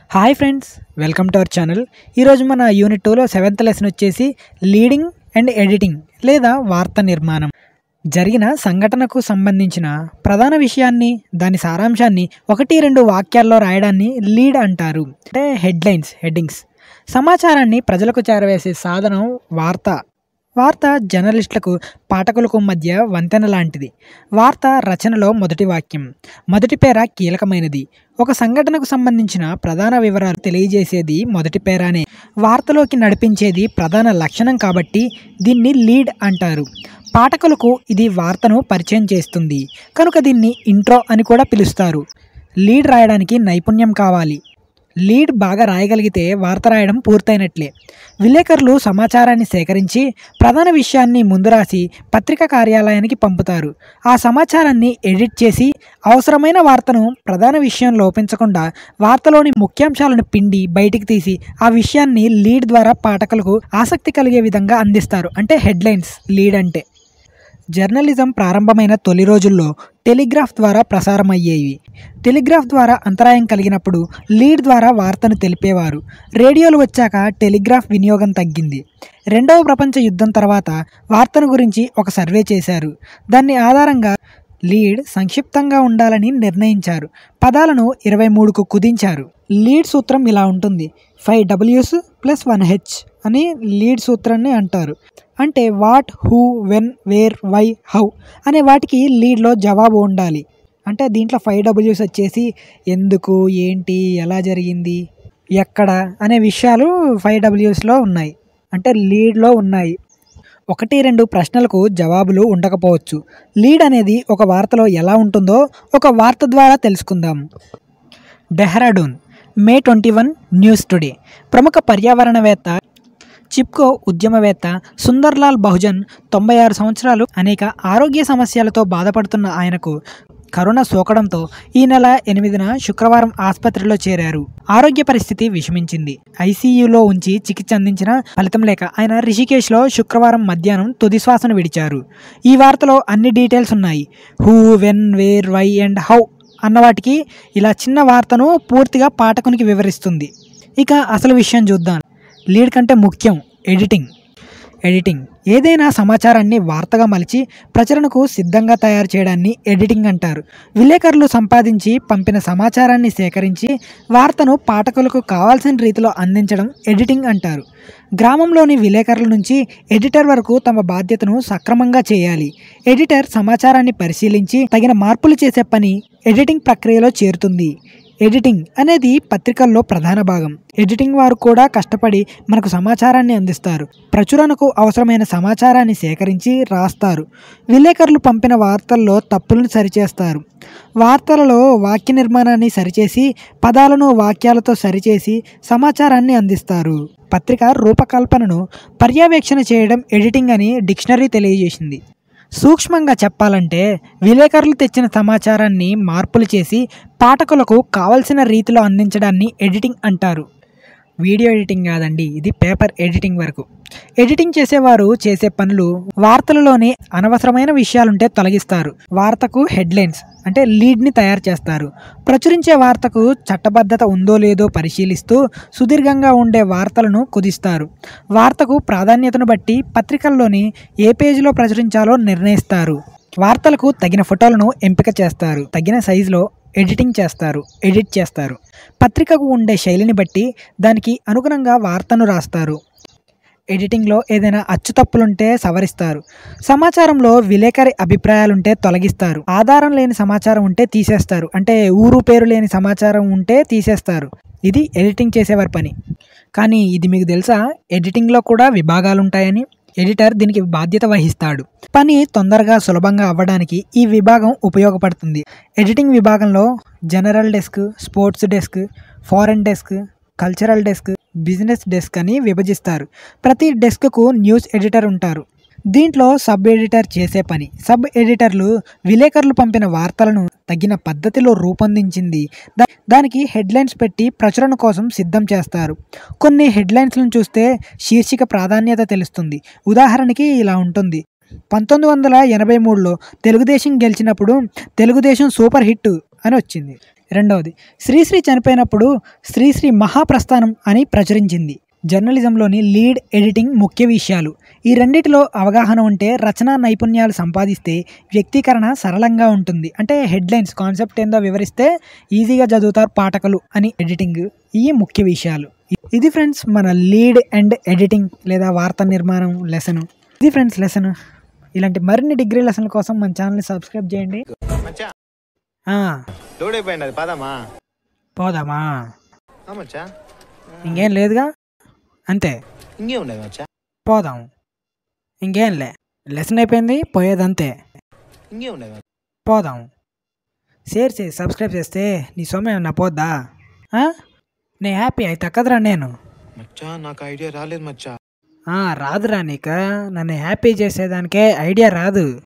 Hi friends welcome to our channel ఈరోజు మన unit టూలో సెవెంత్ లెసన్ వచ్చేసి లీడింగ్ అండ్ ఎడిటింగ్ లేదా వార్త నిర్మాణం జరిగిన సంఘటనకు సంబంధించిన ప్రధాన విషయాన్ని దాని సారాంశాన్ని ఒకటి రెండు వాక్యాల్లో రాయడాన్ని లీడ్ అంటారు అంటే హెడ్లైన్స్ హెడ్డింగ్స్ సమాచారాన్ని ప్రజలకు చేరవేసే సాధనం వార్త వార్త జర్నలిస్టులకు పాఠకులకు మధ్య వంతెన లాంటిది వార్త రచనలో మొదటి వాక్యం మొదటి పేర కీలకమైనది ఒక సంఘటనకు సంబంధించిన ప్రధాన వివరాలు తెలియజేసేది మొదటి పేరానే వార్తలోకి నడిపించేది ప్రధాన లక్షణం కాబట్టి దీన్ని లీడ్ అంటారు పాఠకులకు ఇది వార్తను పరిచయం చేస్తుంది కనుక దీన్ని ఇంట్రో అని కూడా పిలుస్తారు లీడ్ రాయడానికి నైపుణ్యం కావాలి లీడ్ బాగా రాయగలిగితే వార్త రాయడం పూర్తయినట్లే విలేకరులు సమాచారాన్ని సేకరించి ప్రధాన విషయాన్ని ముందు రాసి పత్రిక కార్యాలయానికి పంపుతారు ఆ సమాచారాన్ని ఎడిట్ చేసి అవసరమైన వార్తను ప్రధాన విషయం లోపించకుండా వార్తలోని ముఖ్యాంశాలను పిండి బయటికి తీసి ఆ విషయాన్ని లీడ్ ద్వారా పాఠకులకు ఆసక్తి కలిగే విధంగా అందిస్తారు అంటే హెడ్లైన్స్ లీడ్ అంటే జర్నలిజం ప్రారంభమైన తొలి రోజుల్లో టెలిగ్రాఫ్ ద్వారా ప్రసారం అయ్యేవి టెలిగ్రాఫ్ ద్వారా అంతరాయం కలిగినప్పుడు లీడ్ ద్వారా వార్తను తెలిపేవారు రేడియోలు వచ్చాక టెలిగ్రాఫ్ వినియోగం తగ్గింది రెండవ ప్రపంచ యుద్ధం తర్వాత వార్తను గురించి ఒక సర్వే చేశారు దాన్ని ఆధారంగా లీడ్ సంక్షిప్తంగా ఉండాలని నిర్ణయించారు పదాలను ఇరవై మూడుకు కుదించారు లీడ్ సూత్రం ఇలా ఉంటుంది ఫైవ్ డబ్ల్యూస్ ప్లస్ వన్ హెచ్ అని లీడ్ సూత్రాన్ని అంటారు అంటే what who when where why how అనే వాటికి లీడ్లో జవాబు ఉండాలి అంటే దీంట్లో ఫైవ్ డబ్ల్యూస్ వచ్చేసి ఎందుకు ఏంటి ఎలా జరిగింది ఎక్కడ అనే విషయాలు ఫైవ్ డబ్ల్యూస్లో ఉన్నాయి అంటే లీడ్లో ఉన్నాయి ఒకటి రెండు ప్రశ్నలకు జవాబులు ఉండకపోవచ్చు లీడ్ అనేది ఒక వార్తలో ఎలా ఉంటుందో ఒక వార్త ద్వారా తెలుసుకుందాం Dehradun May twenty one news today ప్రముఖ పర్యావరణవేత్త చిప్కో ఉద్యమవేత్త సుందర్లాల్ బహుజన్ తొంభై ఆరు సంవత్సరాలు అనేక ఆరోగ్య సమస్యలతో బాధపడుతున్న ఆయనకు కరోనా సోకడంతో ఈ నెల ఎనిమిదిన శుక్రవారం ఆసుపత్రిలో చేరారు ఆరోగ్య పరిస్థితి విషమించింది ఐసీయూలో ఉంచి చికిత్స అందించిన ఫలితం లేక ఆయన రిషికేశ్లో శుక్రవారం మధ్యాహ్నం తుది శ్వాసను విడిచారు ఈ వార్తలో అన్ని డీటెయిల్స్ ఉన్నాయి who when where why and how అన్నవాటికి ఇలా చిన్న వార్తను పూర్తిగా పాఠకునికి వివరిస్తుంది ఇక అసలు విషయం చూద్దాం లీడ్ కంటే ముఖ్యం ఎడిటింగ్ ఎడిటింగ్ ఏదైనా సమాచారాన్ని వార్తగా మలిచి ప్రచురణకు సిద్ధంగా తయారు చేయడాన్ని ఎడిటింగ్ అంటారు విలేకరులు సంపాదించి పంపిన సమాచారాన్ని సేకరించి వార్తను పాఠకులకు కావాల్సిన రీతిలో అందించడం ఎడిటింగ్ అంటారు గ్రామంలోని విలేకరుల నుంచి ఎడిటర్ వరకు తమ బాధ్యతను సక్రమంగా చేయాలి ఎడిటర్ సమాచారాన్ని పరిశీలించి తగిన మార్పులు చేసే పని ఎడిటింగ్ ప్రక్రియలో చేరుతుంది ఎడిటింగ్ అనేది పత్రికల్లో ప్రధాన భాగం ఎడిటింగ్ వారు కూడా కష్టపడి మనకు సమాచారాన్ని అందిస్తారు ప్రచురణకు అవసరమైన సమాచారాన్ని సేకరించి రాస్తారు విలేకరులు పంపిన వార్తల్లో తప్పులను సరిచేస్తారు వార్తలలో వాక్య నిర్మాణాన్ని సరిచేసి పదాలను వాక్యాలతో సరిచేసి సమాచారాన్ని అందిస్తారు పత్రిక రూపకల్పనను పర్యవేక్షణ చేయడం ఎడిటింగ్ అని డిక్షనరీ తెలియజేసింది సూక్ష్మంగా చెప్పాలంటే విలేకరులు తెచ్చిన సమాచారాన్ని మార్పులు చేసి పాఠకులకు కావలసిన రీతిలో అందించడాన్ని ఎడిటింగ్ అంటారు వీడియో ఎడిటింగ్ కాదండి ఇది పేపర్ ఎడిటింగ్ వరకు ఎడిటింగ్ చేసేవారు చేసే పనులు వార్తలలోని అనవసరమైన విషయాలుంటే తొలగిస్తారు వార్తకు హెడ్లైన్స్ అంటే లీడ్ని తయారు చేస్తారు ప్రచురించే వార్తకు చట్టబద్ధత ఉందో లేదో పరిశీలిస్తూ సుదీర్ఘంగా ఉండే వార్తలను కుదిస్తారు వార్తకు ప్రాధాన్యతను బట్టి పత్రికల్లోని ఏ పేజీలో ప్రచురించాలో నిర్ణయిస్తారు వార్తలకు తగిన ఫోటోలను ఎంపిక చేస్తారు తగిన సైజులో ఎడిటింగ్ చేస్తారు ఎడిట్ చేస్తారు పత్రికకు ఉండే శైలిని బట్టి దానికి అనుగుణంగా వార్తను రాస్తారు ఎడిటింగ్లో ఏదైనా అచ్చు తప్పులుంటే సవరిస్తారు సమాచారంలో విలేకరి అభిప్రాయాలుంటే తొలగిస్తారు ఆధారం లేని సమాచారం ఉంటే తీసేస్తారు అంటే ఊరు పేరు లేని సమాచారం ఉంటే తీసేస్తారు ఇది ఎడిటింగ్ చేసేవారి పని కానీ ఇది మీకు తెలుసా ఎడిటింగ్లో కూడా విభాగాలు ఉంటాయని ఎడిటర్ దీనికి బాధ్యత వహిస్తాడు పని తొందరగా సులభంగా అవ్వడానికి ఈ విభాగం ఉపయోగపడుతుంది ఎడిటింగ్ విభాగంలో general desk sports desk foreign desk cultural desk business desk అని విభజిస్తారు ప్రతి డెస్క్కు న్యూస్ ఎడిటర్ ఉంటారు దీంట్లో సబ్ ఎడిటర్ చేసే పని సబ్ ఎడిటర్లు విలేకరులు పంపిన వార్తలను తగిన పద్ధతిలో రూపొందించింది దా- దానికి హెడ్లైన్స్ పెట్టి ప్రచురణ కోసం సిద్ధం చేస్తారు కొన్ని హెడ్లైన్స్లను చూస్తే శీర్షిక ప్రాధాన్యత తెలుస్తుంది ఉదాహరణకి ఇలా ఉంటుంది పంతొమ్మిది వందల ఎనభై మూడులో తెలుగుదేశం గెలిచినప్పుడు తెలుగుదేశం సూపర్ హిట్ అని వచ్చింది రెండవది శ్రీశ్రీ చనిపోయినప్పుడు శ్రీశ్రీ మహాప్రస్థానం అని ప్రచురించింది జర్నలిజంలోని లీడ్ ఎడిటింగ్ ముఖ్య విషయాలు ఈ రెండిటిలో అవగాహన ఉంటే రచనా నైపుణ్యాలు సంపాదిస్తే వ్యక్తీకరణ సరళంగా ఉంటుంది అంటే హెడ్లైన్స్ కాన్సెప్ట్ ఏందో వివరిస్తే ఈజీగా చదువుతారు పాఠకులు అని ఎడిటింగ్ ఈ ముఖ్య విషయాలు ఇది ఫ్రెండ్స్ మన లీడ్ అండ్ ఎడిటింగ్ లేదా వార్తా నిర్మాణం లెసన్ ఇది ఫ్రెండ్స్ లెసన్ ఇలాంటి మరిన్ని డిగ్రీ లెసన్ల కోసం మన ఛానల్ని సబ్స్క్రైబ్ చేయండి మచ్చా ఆ, లోడ్ అయిపోయింది అది పదమ్మా పోదామా ఆ మచ్చా ఇంకేం లేదుగా అంతే ఇంకే ఉండదు మచ్చా పోదాం ఇంకేం లే లెసన్ అయిపోయింది పోయేదంతే ఇంకే ఉండదు మచ్చా. పోదాం షేర్ చేసి సబ్స్క్రైబ్ చేస్తే నీ సొమ్మ ఏమన్నా పోద్దా ఆ? నే హ్యాపీ అయితే కదరా నేను మచ్చా నాకు ఐడియా రాలేదు మచ్చా ఆ, రాదురా నీక నన్ను హ్యాపీ చేసేదానికే ఐడియా రాదు